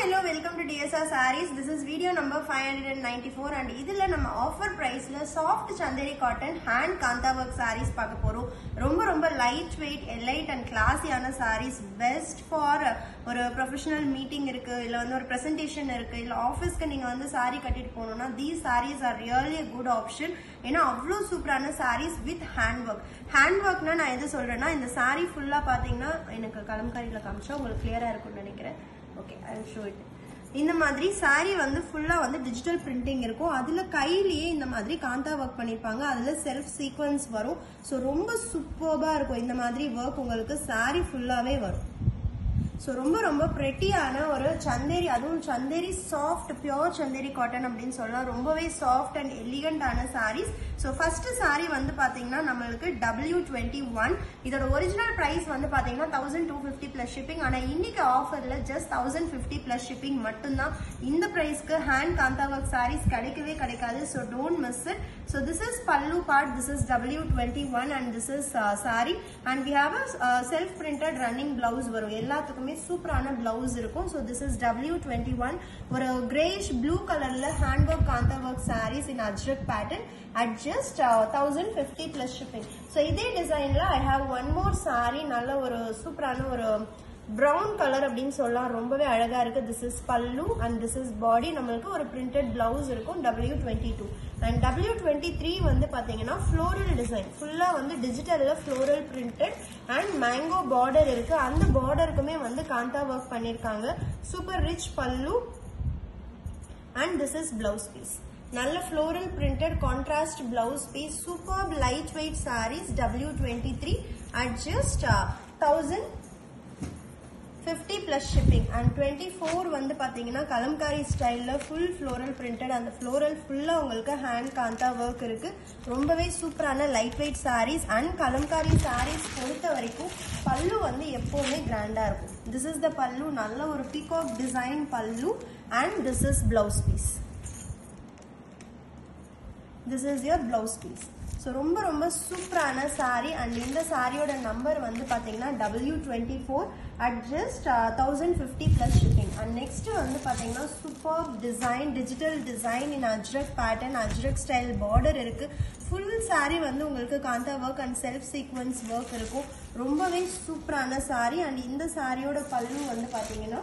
Hello welcome to DSR sarees this is video number five hundred and ninety four and இதில் நம்ம offer ப்ரைஸில் soft Chanderi cotton hand kantha work sarees பார்க்க போகிறோம் ரொம்ப ரொம்ப லைட் வெயிட் எலைட் அண்ட் கிளாஸியான சாரீஸ் பெஸ்ட் ஃபார் ஒரு ப்ரொஃபஷனல் மீட்டிங் இருக்குது இல்லை வந்து ஒரு ப்ரெசன்டேஷன் இருக்குது இல்லை ஆஃபீஸ்க்கு நீங்கள் வந்து சாரீ கட்டிட்டு போகணுன்னா these sarees are really a good option ஏன்னா அவ்வளோ சூப்பரான sarees with hand work hand ஒர்க்னா நான் எது சொல்கிறேன்னா இந்த சாரீ ஃபுல்லாக பார்த்தீங்கன்னா எனக்கு கலம்காரியில் காமிச்சா உங்களுக்கு கிளியராக இருக்கும்னு நினைக்கிறேன் ஓகே ஐ ஷோ இட் இந்த மாதிரி saree வந்து ஃபுல்லாக வந்து டிஜிட்டல் பிரிண்டிங் இருக்கும் அதில் கையிலேயே இந்த மாதிரி காந்தா ஒர்க் பண்ணியிருப்பாங்க அதில் செல்ஃப் சீக்வன்ஸ் வரும் ஸோ ரொம்ப சூப்பர்பாக இருக்கும் இந்த மாதிரி ஒர்க் உங்களுக்கு saree ஃபுல்லாகவே வரும் ஸோ ரொம்ப ரொம்ப ப்ரெட்டியான ஒரு சந்தேரி அதுவும் Chanderi soft pure Chanderi cotton அப்படின்னு சொல்லலாம் ரொம்பவே சாஃப்ட் அண்ட் எலிகண்டான சாரீஸ் ஸோ ஃபர்ஸ்ட் சாரீ வந்து பார்த்தீங்கன்னா நம்மளுக்கு டபிள்யூ டுவெண்ட்டி ஒன் இதோட ஒரிஜினல் ப்ரைஸ் வந்து பார்த்தீங்கன்னா thousand two fifty plus shipping ஆனால் இன்னைக்கு ஆஃபரில் just thousand fifty plus shipping மட்டும்தான் இந்த ப்ரைஸ்க்கு ஹேண்ட் காந்தா ஒர்க் சாரீஸ் கிடைக்கவே கிடைக்காது so don't miss it so this is pallu part this is W twenty one and this is sorry and we have a self printed running blouse வரும் எல்லாத்துக்குமே சூப்பரான blouse இருக்கும் so this is W twenty one ஒரு greyish blue கலர்ல hand work kantha work sarees in Ajrak pattern at just thousand fifty plus shipping so இதே டிசைன்ல I have one more saree நல்ல ஒரு சூப்பரான ஒரு ப்ரௌன் கலர் அப்படின்னு சொல்லலாம் ரொம்பவே அழகா இருக்கு this is pallu and this is body நம்மளுக்கு ஒரு பிரிண்டட் பிளவுஸ் இருக்கும் W twenty two and W twenty three வந்து பாத்தீங்கன்னா ஃப்ளோரல் டிசைன் ஃபுல்லா வந்து டிஜிட்டல்ல floral printed and mango border இருக்கு அந்த பார்டருக்குமே வந்து காந்தா ஒர்க் பண்ணிருக்காங்க super rich pallu and this is blouse piece நல்ல floral printed contrast blouse piece super light weight sarees W twenty three at just thousand fifty plus shipping and twenty four வந்து பார்த்தீங்கன்னா கலம்காரி ஸ்டைலில் full floral printed அந்த floral ஃபுல்லாக உங்களுக்கு hand kantha work இருக்குது ரொம்பவே சூப்பரான light weight sarees and Kalamkari sarees பொறுத்த வரைக்கும் பல்லு வந்து எப்போவுமே கிராண்டாக இருக்கும் திஸ் இஸ் த பல்லு நல்ல ஒரு peacock design pallu and this is blouse piece this is your blouse piece so ரொம்ப ரொம்ப சூப்பரான சாரீ அண்ட் இந்த சாரியோட நம்பர் வந்து பார்த்தீங்கன்னா W twenty four at just thousand fifty plus shipping and next வந்து பார்த்தீங்கன்னா super design digital design in Ajrak pattern Ajrak style border இருக்கு ஃபுல் சாரீ வந்து உங்களுக்கு kantha work and self sequence work இருக்கும் ரொம்பவே சூப்பரான சாரீ அண்ட் இந்த சாரியோட பல்லு வந்து பார்த்தீங்கன்னா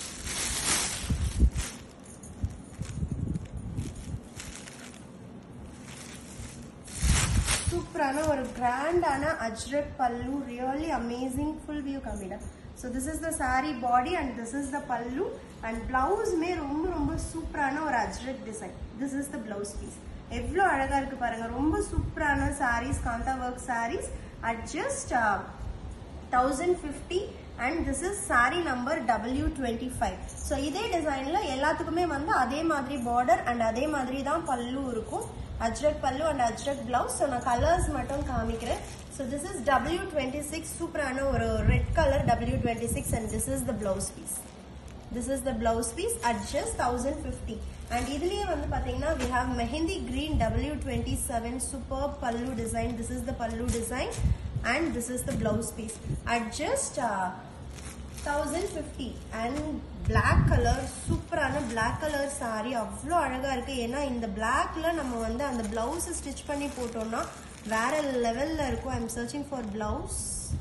சூப்பரான ஒரு கிராண்டான Ajrak pallu really amazing full view காமிடா so this is the saree body and this is the pallu and பிளவுஸுமே ரொம்ப ரொம்ப சூப்பரான ஒரு Ajrak design this is the blouse piece எவ்வளோ அழகாக இருக்கு பாருங்க ரொம்ப சூப்பரான sarees kantha work sarees at just thousand fifty and this is saree number W twenty five so இதே டிசைனில் எல்லாத்துக்குமே வந்து அதே மாதிரி பார்டர் அண்ட் அதே மாதிரி தான் பல்லு இருக்கும் Ajrak pallu and Ajrak blouse so நான் கலர்ஸ் மட்டும் காமிக்கிறேன் so this is W twenty six சூப்பரான ஒரு red colour W twenty six and this is the blouse piece this is the blouse piece at just thousand fifty and இதுலயே வந்து பாத்தீங்கன்னா we have mehndi green W twenty seven super pallu design this is the pallu design and this is the blouse piece at just thousand fifty and black colour சூப்பரான black colour saree அவ்வளோ அழகாக இருக்குது ஏன்னா இந்த பிளாக்ல நம்ம வந்து அந்த பிளவுஸ் ஸ்டிச் பண்ணி போட்டோம்னா வேற லெவலில் இருக்கும் I'm searching for blouse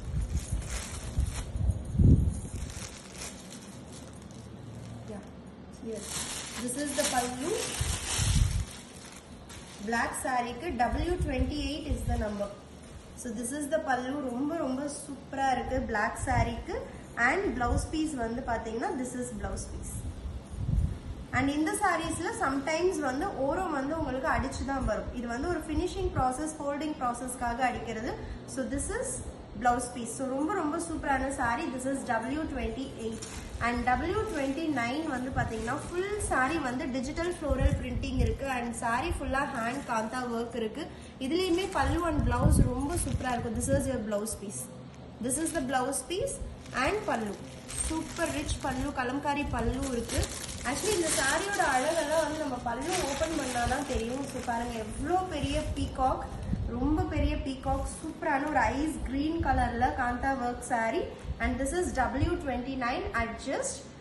this is the pallu black சாரிக்கு W twenty eight is the number so this is the pallu ரொம்ப ரொம்ப சூப்பராக இருக்குது பிளாக் சாரிக்கு அண்ட் பிளவுஸ் பீஸ் வந்து பார்த்தீங்கன்னா this is blouse piece and இந்த சாரீஸில் சம்டைம்ஸ் வந்து ஓரம் வந்து உங்களுக்கு அடிச்சு தான் வரும் இது வந்து ஒரு ஃபினிஷிங் ப்ராசஸ் ஃபோல்டிங் ப்ராசஸ்க்காக அடிக்கிறது so this is blouse piece so ரொம்ப ரொம்ப சூப்பரான saree this is W twenty eight and W twenty nine வந்து பார்த்தீங்கன்னா ஃபுல் சாரீ வந்து டிஜிட்டல் ஃப்ளோரல் பிரிண்டிங் இருக்கு அண்ட் சாரீ ஃபுல்லாக ஹேண்ட் காந்தா ஒர்க் இருக்கு இதுலேயுமே பல்லு அண்ட் பிளவுஸ் ரொம்ப சூப்பராக இருக்கும் this is your blouse piece this is the blouse piece and pallu super rich pallu Kalamkari பல்லு இருக்கு ஆக்சுவலி இந்த சாரியோட அழகெல்லாம் வந்து நம்ம பல்லு ஓப்பன் பண்ணாதான் தெரியும் ஸோ பாருங்க எவ்வளோ பெரிய பீகாக் ரொம்ப பெரிய பீகாக் சூப்பரான ஒரு ஐஸ் கிரீன் கலர்ல kantha work saree and this is W twenty nine at just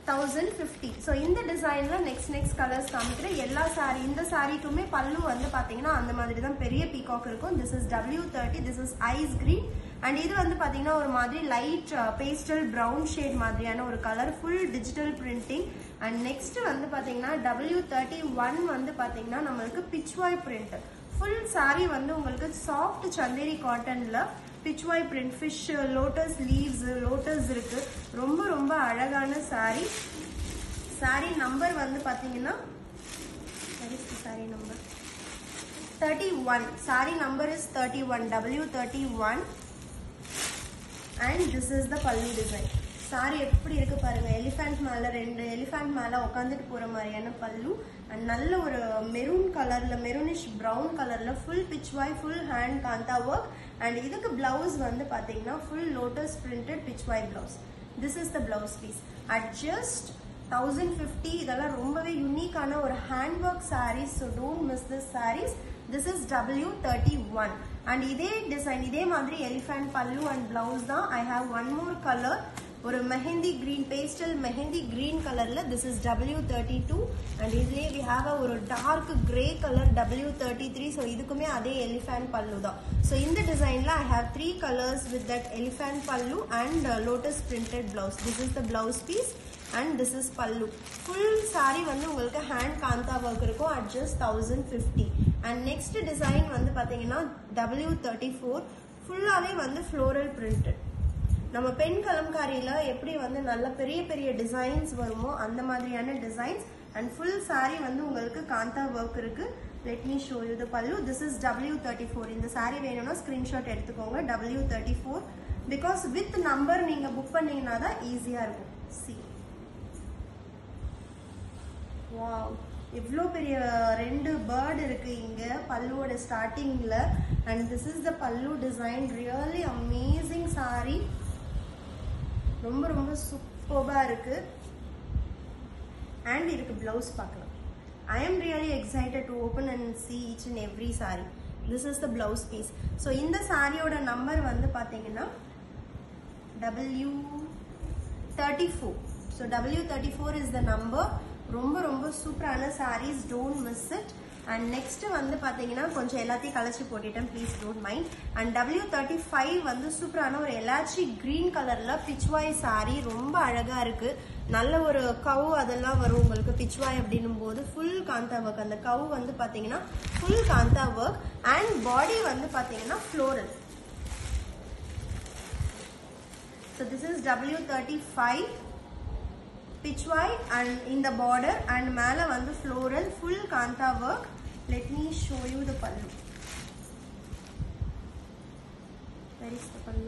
thousand fifty so இந்த டிசைனில் நெக்ஸ்ட் நெக்ஸ்ட் கலர்ஸ் காமிக்கிறேன் எல்லா சாரீ இந்த சாரீக்குமே பல்லு வந்து பார்த்தீங்கன்னா அந்த மாதிரி தான் பெரிய பீகாக் இருக்கும் this is W thirty this is ice green and இது வந்து பார்த்தீங்கன்னா ஒரு மாதிரி லைட் பேஸ்டல் ப்ரௌன் ஷேட் மாதிரியான ஒரு colour full digital printing and next வந்து பார்த்தீங்கன்னா டபிள்யூ தேர்ட்டி ஒன் வந்து பார்த்தீங்கன்னா நம்மளுக்கு பிச்வாய் பிரிண்ட் ஃபுல் saree வந்து உங்களுக்கு சாஃப்ட் சந்தேரி காட்டனில் Pichwai print fish lotus leaves lotus இருக்கு ரொம்ப ரொம்ப அழகான saree saree நம்பர் வந்து பார்த்தீங்கன்னா saree number thirty one saree number is thirty one W thirty one and this is the pallu design sorry எப்படி இருக்கு பாருங்க எலிஃபண்ட் மேல ரெண்டு எலிஃபண்ட் மேல உட்காந்துட்டு போற மாதிரியான பல்லு அண்ட் நல்ல ஒரு மெரூன் கலர்ல மெரூனிஷ் ப்ரௌன் கலர்ல full Pichwai full hand kantha work and இதுக்கு பிளவுஸ் வந்து பாத்தீங்கன்னா full lotus printed Pichwai blouse this is the blouse piece at just thousand fifty இதெல்லாம் ரொம்பவே யூனிக்கான ஒரு hand work sarees so don't miss this sarees this is W thirty one and இதே design இதே மாதிரி எலிஃபண்ட் பல்லு அண்ட் பிளவுஸ் தான் I have one more colour ஒரு mehndi green pastel mehndi green கலர்ல this is W thirty two and இதுலேயே வி ஹாவ் அ ஒரு dark grey colour W thirty three so இதுக்குமே அதே எலிஃபண்ட் பல்லு தான் ஸோ இந்த டிசைன்ல I have three colours with that elephant pallu and lotus printed blouse this is the blouse piece and this is pallu full saree வந்து உங்களுக்கு hand kantha work இருக்கும் at just thousand fifty and next design வந்து பார்த்தீங்கன்னா W thirty four ஃபுல்லாகவே வந்து floral printed நம்ம பெண் கலம்காரியில் எப்படி வந்து நல்ல பெரிய பெரிய டிசைன்ஸ் வருமோ அந்த மாதிரியான டிசைன்ஸ் அண்ட் ஃபுல் saree வந்து உங்களுக்கு காந்தா ஒர்க் இருக்கு let me show you the pallu this is W thirty four இந்த saree வேணும்னா ஸ்க்ரீன்ஷாட் எடுத்துக்கோங்க W thirty four because with number நீங்கள் புக் பண்ணீங்கன்னா தான் ஈஸியாக இருக்கும் சி வாவ் இவ்வளோ பெரிய ரெண்டு பேர்ட் இருக்கு இங்க பல்லுவோட ஸ்டார்டிங்ல and this is the pallu design really amazing saree ரொம்ப ரொம்ப சூப்பர்பா இருக்கு அண்ட் இதுக்கு பிளவுஸ் பார்க்கலாம் I am really excited to open and see each and every saree this is the blouse piece so இந்த சாரியோட நம்பர் வந்து பார்த்தீங்கன்னா W thirty four so W thirty four is the number ரொம்ப ரொம்ப சூப்பரான sarees don't miss it and next வந்து பார்த்தீங்கன்னா கொஞ்சம் எல்லாத்தையும் கலைச்சி போட்டுட்டேன் please don't mind and W thirty five வந்து சூப்பரான ஒரு எலாச்சி க்ரீன் கலரில் பிச்வாய் saree ரொம்ப அழகாக இருக்கு நல்ல ஒரு கவு அதெல்லாம் வரும் உங்களுக்கு பிச்வாய் அப்படின்னும் போது ஃபுல் காந்தா ஒர்க் அந்த கவு வந்து பார்த்தீங்கன்னா full kantha work and body வந்து பார்த்தீங்கன்னா floral So this is W35 pitchwai and in the border and மேல வந்து floral full kanta work. Let me show you the pallu. Where is the pallu?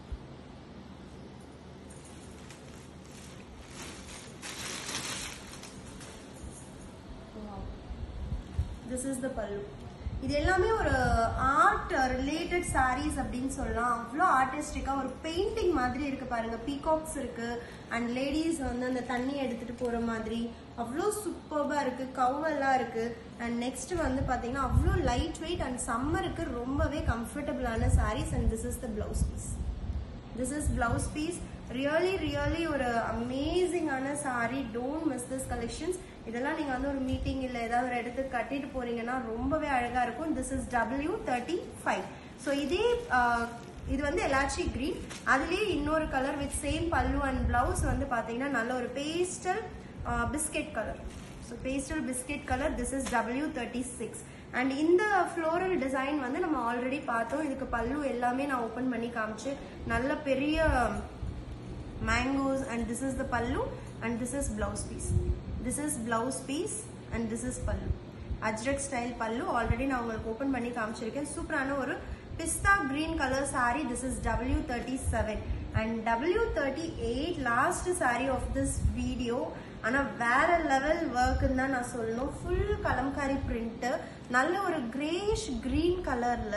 Wow. This is the pallu. இது எல்லாமே ஒரு art related sarees அப்படின்னு சொல்லலாம் அவ்வளோ ஆர்டிஸ்டிக்காக ஒரு painting மாதிரி இருக்கு பாருங்க பீகாக்ஸ் இருக்கு அண்ட் லேடிஸ் வந்து அந்த தண்ணி எடுத்துட்டு போற மாதிரி அவ்வளோ சூப்பர்பாக இருக்கு கவ்வெல்லாம் இருக்கு அண்ட் நெக்ஸ்ட் வந்து பார்த்தீங்கன்னா அவ்வளோ லைட் வெயிட் அண்ட் சம்மருக்கு ரொம்பவே கம்ஃபர்டபுளான sarees and this is the blouse piece this is blouse piece really really ஒரு அமேசிங்கான saree don't miss this collections இதெல்லாம் நீங்கள் வந்து ஒரு மீட்டிங் இல்லை ஏதாவது ஒரு இடத்துக்கு கட்டிட்டு போறீங்கன்னா ரொம்பவே அழகாக இருக்கும் this is W thirty five so இதே ஆஹ், இது வந்து எலாச்சி கிரீன் அதுலேயே இன்னொரு colour with same pallu and blouse வந்து பார்த்தீங்கன்னா நல்ல ஒரு pastel biscuit colour so pastel biscuit colour this is W thirty six and இந்த ஃப்ளோரல் டிசைன் வந்து நம்ம ஆல்ரெடி பார்த்தோம் இதுக்கு பல்லு எல்லாமே நான் ஓப்பன் பண்ணி காமிச்சு நல்ல பெரிய mangoes and this is the pallu and this is blouse piece this is blouse piece and this is pallu Ajrak style pallu already நான் உங்களுக்கு ஓப்பன் பண்ணி காமிச்சிருக்கேன் சூப்பரான ஒரு pista green colour saree this is W thirty seven and W thirty eight last saree of this video ஆனால் வேற level ஒர்க்குன்னு தான் நான் சொல்லணும் ஃபுல் கலம்காரி பிரிண்ட்டு நல்ல ஒரு கிரேஷ் கிரீன் கலரில்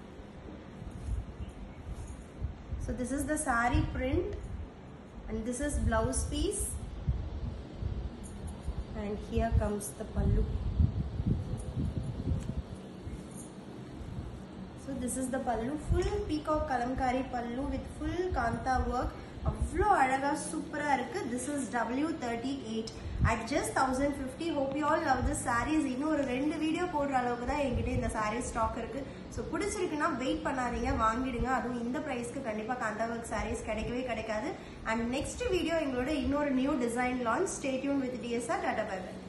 So this is the saree print and this is blouse piece and here comes the pallu. So this is the pallu full peacock kalamkari pallu with full kanta work அவ்வளோ அழகா சூப்பரா இருக்கு this is W thirty eight at just thousand fifty hope you all love this saris இன்னும் ஒரு ரெண்டு video போடுற அளவுக்கு தான் என்கிட்ட இந்த சாரீஸ் ஸ்டாக் இருக்கு ஸோ பிடிச்சிருக்குன்னா வெயிட் பண்ணாதீங்க வாங்கிடுங்க அதுவும் இந்த ப்ரைஸ்க்கு கண்டிப்பாக காந்தா ஒர்க் சாரீஸ் கிடைக்கவே கிடைக்காது அண்ட் நெக்ஸ்ட் வீடியோ எங்களோட இன்னொரு new design launch stay tuned with DSR tata by